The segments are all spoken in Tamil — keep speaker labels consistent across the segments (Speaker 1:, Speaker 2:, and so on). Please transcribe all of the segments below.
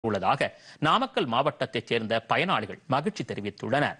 Speaker 1: உள்ளதாக நாமக்கல் மாவட்டத்தைச் சேர்ந்த பயனாளிகள் மகிழ்ச்சி தெரிவித்துள்ளனர்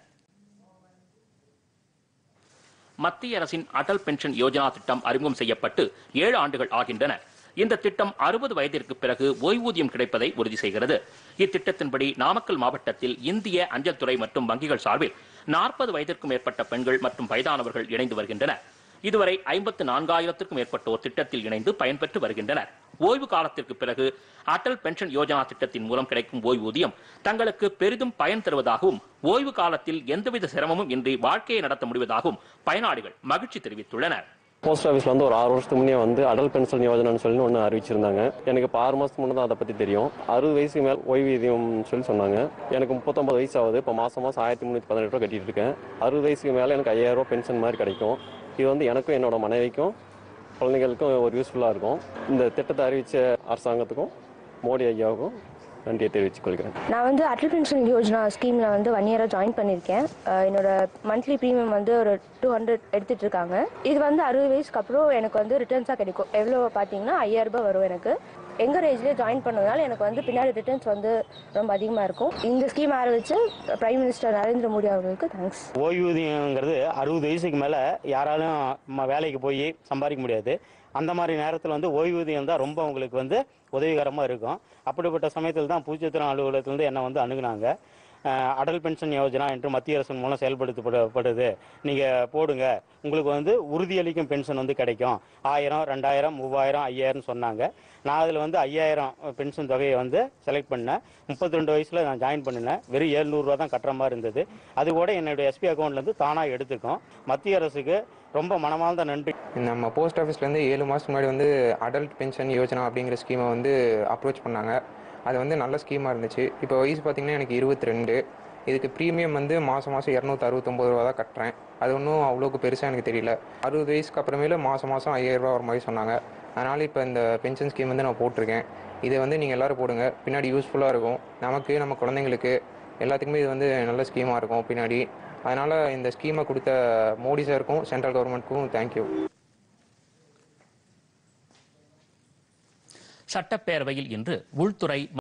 Speaker 1: மத்திய அரசின் அடல் பென்ஷன் யோஜனா திட்டம் அறிமுகம் செய்யப்பட்டு ஏழு ஆண்டுகள் ஆகின்றன இந்த திட்டம் அறுபது வயதிற்கு பிறகு ஓய்வூதியம் கிடைப்பதை உறுதி செய்கிறது இத்திட்டத்தின்படி நாமக்கல் மாவட்டத்தில் இந்திய அஞ்சல் துறை மற்றும் வங்கிகள் சார்பில் நாற்பது வயதிற்கும் மேற்பட்ட பெண்கள் மற்றும் வயதானவர்கள் இணைந்து வருகின்றனர் இதுவரை ஐம்பத்து நான்காயிரத்திற்கும் மேற்பட்டோர் திட்டத்தில் இணைந்து பயன்பெற்று வருகின்றனர் ஓய்வு காலத்திற்கு பிறகு அடல் பென்ஷன் யோஜனா திட்டத்தின் மூலம் கிடைக்கும் ஓய்வூதியம் தங்களுக்கு பெரிதும் பயன் தருவதாகவும் ஓய்வு காலத்தில் எந்தவித சிரமமும் இன்றி வாழ்க்கையை நடத்த முடிவதாகவும் பயனாளிகள் மகிழ்ச்சி தெரிவித்துள்ளனர்
Speaker 2: போஸ்ட் ஆஃபீஸ்ல வந்து ஒரு ஆறு வருஷத்துக்கு முன்னே வந்து அடல் பென்ஷன் யோஜனான்னு சொல்லி ஒன்று அறிவிச்சிருந்தாங்க எனக்கு இப்போ ஆறு மாதத்துக்கு முன்னே தான் அதை பற்றி தெரியும் அறுபது வயசுக்கு மேல் ஓய்வூதியம் சொல்லி சொன்னாங்க எனக்கு முப்பத்தொம்பது வயசு ஆகுது இப்போ மாதம் மாதம் ஆயிரத்தி முந்நூற்றி பதினெட்டு ரூபா கட்டிட்டு இருக்கேன் அறுபது வயசுக்கு மேலே எனக்கு ஐயாயிரம் ரூபா பென்ஷன் மாதிரி கிடைக்கும் இது வந்து எனக்கும் என்னோட மனைவிக்கும் குழந்தைகளுக்கும் ஒரு யூஸ்ஃபுல்லாக இருக்கும் இந்த திட்டத்தை அறிவித்த அரசாங்கத்துக்கும் மோடி ஐயாவுக்கும் நன்றியை தெரிவித்துக் கொள்கிறேன்
Speaker 3: நான் வந்து அடல் பென்ஷன் யோஜனா ஸ்கீமில் வந்து ஒன் இயராக ஜாயின் பண்ணியிருக்கேன் அஹ் என்னோட மந்த்லி ப்ரீமியம் வந்து ஒரு டூ ஹண்ட்ரட் எடுத்துட்டு இருக்காங்க இது வந்து அறுபது வயசுக்கு அப்புறம் எனக்கு வந்து ரிட்டர்ன்ஸாக கிடைக்கும் எவ்வளோ பார்த்தீங்கன்னா ஐயாயிரம் ரூபாய் வரும் எனக்கு எங்கள் ஏஜ்லேயே ஜாயின் பண்ணதுனால எனக்கு வந்து பின்னாடி ரிட்டர்ன்ஸ் வந்து ரொம்ப அதிகமாக இருக்கும் இந்த ஸ்கீம் ஆரம்பிச்சு பிரைம் மினிஸ்டர் நரேந்திர மோடி அவர்களுக்கு தேங்க்ஸ்
Speaker 4: ஓய்வூதியங்கிறது அறுபது வயசுக்கு மேலே யாராலும் ம- வேலைக்கு போய் சம்பாதிக்க முடியாது அந்த மாதிரி நேரத்தில் வந்து ஓய்வூதியம் தான் ரொம்ப உங்களுக்கு வந்து உதவிகரமாக இருக்கும் அப்படிப்பட்ட சமயத்தில் தான் பூச்சித்திரம் அலுவலகத்திலேருந்து என்னை வந்து அணுகுனாங்க அஹ், அடல் பென்ஷன் யோஜனா என்று மத்திய அரசின் மூலம் செயல்படுத்தப்படுது நீங்கள் போடுங்க உங்களுக்கு வந்து உறுதியளிக்கும் பென்ஷன் வந்து கிடைக்கும் ஆயிரம் ரெண்டாயிரம் மூவாயிரம் ஐயாயிரம் சொன்னாங்க நான் அதில் வந்து ஐயாயிரம் பென்ஷன் தொகையை வந்து செலக்ட் பண்ணேன் முப்பத்தி ரெண்டு வயசில் நான் ஜாயின் பண்ணினேன் வெறும் ஏழ்நூறுரூவா தான் கட்டுற மாதிரி இருந்தது அது கூட என்னுடைய எஸ்பி அக்கௌண்ட்லேருந்து தானாக எடுத்துக்கும் மத்திய அரசுக்கு ரொம்ப மனமார்ந்த நன்றி
Speaker 5: நம்ம போஸ்ட் ஆஃபீஸ்லேருந்து ஏழு மாதத்துக்கு முன்னாடி வந்து அடல்ட் பென்ஷன் யோஜனா அப்படிங்கிற ஸ்கீமை வந்து அப்ரோச் பண்ணாங்க அது வந்து நல்ல ஸ்கீமாக இருந்துச்சு இப்போ வயசு பார்த்தீங்கன்னா எனக்கு இருபத்தி ரெண்டு இதுக்கு ப்ரீமியம் வந்து மாதம் மாதம் இரநூத்தி அறுபத்தொம்பது ரூபா தான் கட்டுறேன் அது ஒன்றும் அவ்வளோக்கு பெருசாக எனக்கு தெரியல அறுபது வயசுக்கு அப்புறமேல மாதம் மாதம் ஐயாயிரம் ரூபா வர மாதிரி சொன்னாங்க அதனால் இப்போ இந்த பென்ஷன் ஸ்கீம் வந்து நான் போட்டிருக்கேன் இதை வந்து நீங்கள் எல்லோரும் போடுங்க பின்னாடி யூஸ்ஃபுல்லாக இருக்கும் நமக்கு நம்ம குழந்தைங்களுக்கு எல்லாத்துக்குமே இது வந்து நல்ல ஸ்கீமாக இருக்கும் பின்னாடி அதனால் இந்த ஸ்கீமை கொடுத்த மோடி சாருக்கும் சென்ட்ரல் கவர்மெண்ட்டுக்கும் தேங்க்யூ
Speaker 1: சட்டப்பேரவையில் இன்று உள்துறை